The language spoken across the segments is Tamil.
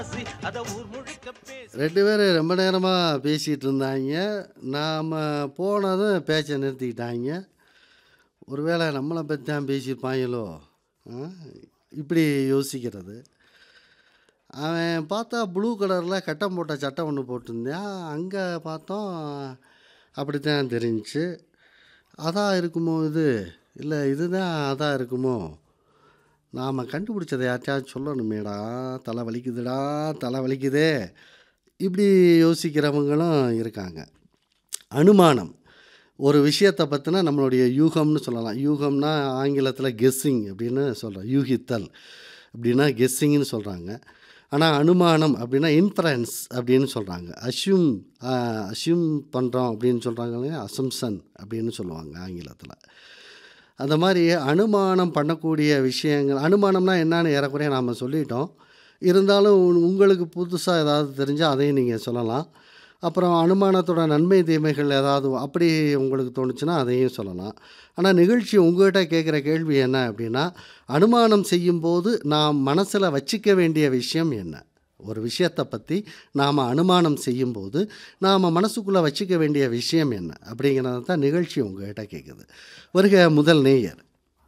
ரெண்டு பேரும் ரொம்ப நேரமாக பேசிகிட்டு இருந்தாங்க நாம் போனதும் பேச்சை நிறுத்திக்கிட்டாங்க ஒருவேளை நம்மளை பற்றி தான் பேசியிருப்பாங்களோ ஆ? இப்படி யோசிக்கிறது அவன் பார்த்தா ப்ளூ கலரில் கட்டம் போட்ட சட்டை ஒன்று போட்டிருந்தான் அங்கே பார்த்தோம் அப்படித்தான் தெரிஞ்சுச்சு அதான் இருக்குமோ இது இல்லை இதுதான் அதான் இருக்குமோ நாம் கண்டுபிடிச்சதை யார்ட்டாச்சும் சொல்லணுமேடா தலை வலிக்குதுடா தலை வலிக்குதே இப்படி யோசிக்கிறவங்களும் இருக்காங்க அனுமானம் ஒரு விஷயத்தை பற்றின நம்மளுடைய யூகம்னு சொல்லலாம் யூகம்னா ஆங்கிலத்தில் கெஸ்ஸிங் அப்படின்னு சொல்கிறோம் யூகித்தல் அப்படின்னா கெஸ்ஸிங்னு சொல்கிறாங்க ஆனால் அனுமானம் அப்படின்னா இன்ஃபரன்ஸ் அப்படின்னு சொல்கிறாங்க அஷ்யூம் அஷ்யூம் பண்ணுறோம் அப்படின்னு சொல்கிறாங்க இல்லையா அசம்சன் அப்படின்னு சொல்லுவாங்க ஆங்கிலத்தில் அந்த மாதிரி அனுமானம் பண்ணக்கூடிய விஷயங்கள் அனுமானம்னா என்னன்னு ஏறக்குறைய நாம் சொல்லிட்டோம் இருந்தாலும் உ- உங்களுக்கு புதுசாக ஏதாவது தெரிஞ்சால் அதையும் நீங்கள் சொல்லலாம் அப்புறம் அனுமானத்தோட நன்மை தீமைகள் ஏதாவது அப்படி உங்களுக்கு தோணுச்சுன்னா அதையும் சொல்லலாம் ஆனால் நிகழ்ச்சி உங்கள்கிட்ட கேட்குற கேள்வி என்ன அப்படின்னா அனுமானம் செய்யும்போது நாம் மனசில் வச்சிக்க வேண்டிய விஷயம் என்ன ஒரு விஷயத்தை பற்றி நாம் அனுமானம் செய்யும்போது நாம் மனசுக்குள்ளே வச்சிக்க வேண்டிய விஷயம் என்ன அப்படிங்கிறத தான் நிகழ்ச்சி உங்கள்கிட்ட கேட்குது வருக முதல் நேயர்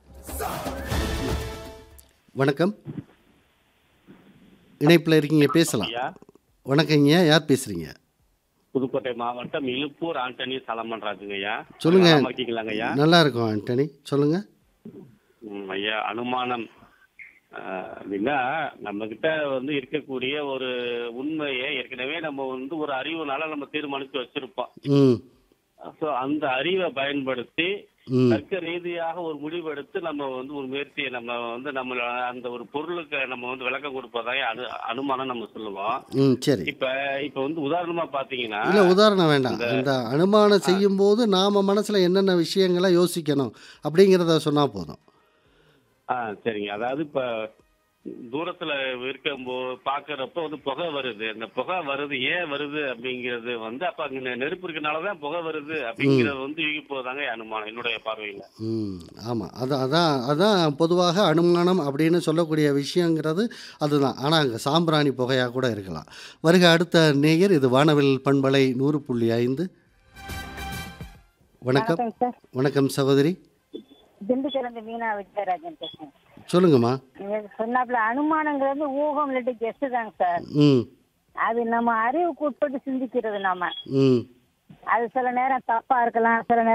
வணக்கம் இணைப்பில் இருக்கீங்க பேசலாம் ஐயா வணக்கங்க யார் பேசுகிறீங்க புதுக்கோட்டை மாவட்டம் இலுப்பூர் ஆண்டனி சலமன் ராஜுங்க ஐயா சொல்லுங்க. நலமா இருக்கீங்களாங்க ஐயா நல்லா இருக்கும் ஆண்டனி சொல்லுங்கள் ம், ஐயா அனுமானம் ஆஹ், அப்படின்னா நம்ம கிட்ட வந்து இருக்கக்கூடிய ஒரு உண்மையை ஏற்கனவே நம்ம வந்து ஒரு அறிவுனால நம்ம தீர்மானிச்சு வச்சிருப்போம் ம் சோ அந்த அறிவை பயன்படுத்தி ம் தர்க்க ரீதியாக ஒரு முடிவெடுத்து நம்ம வந்து ஒரு முயற்சியை நம்ம வந்து நம்ம அந்த ஒரு பொருளுக்கு நம்ம வந்து விளக்கம் கொடுப்பதாய் அனு அனுமானம் நம்ம சொல்லுவோம் ம் சரி இப்ப இப்ப வந்து உதாரணமா பாத்தீங்கன்னா இல்லை உதாரணம் வேண்டாம் இந்த அனுமானம் செய்யும்போது நாம் மனசில் என்னென்ன விஷயங்களை யோசிக்கணும் அப்படிங்கிறத சொன்னால் போதும் ஆ சரிங்க அதாவது இப்ப தூரத்துல இருக்கும்போ பாக்குறப்ப வந்து புகை வருது அந்த புகை வருது ஏன் வருது அப்படிங்கிறது வந்து அப்ப அங்க நெ- நெருப்பு இருக்கனாலதான் புகை வருது அப்படிங்கறது வந்து யூகிப்போதாங்க அனுமானம் என்னுடைய பார்வையில ம் ஆமாம் அது அதான் அதான் பொதுவாக அனுமானம் அப்படின்னு சொல்லக்கூடிய விஷயங்கிறது அதுதான் ஆனால் அங்கே சாம்பிராணி புகையாக கூட இருக்கலாம் வருக அடுத்த நேயர் இது வானவில் பண்பலை நூறு புள்ளி ஐந்து வணக்கம் வணக்கம் சார் வணக்கம் சகோதரி திண்டுக்கல் மீனா விஜயராஜன் பேசுறேன் சொல்லுங்கம்மா நீங்க சொன்னாப்புல அனுமானங்கிறது ஊகம் இல்லாட்டி கெஸ்ட் தாங்க சார் ம் அது நம்ம அறிவுக்கு உட்பட்டு சிந்திக்கிறது நாம ம் அது சில நேரம் தப்பா இருக்கலாம் சில நேரம்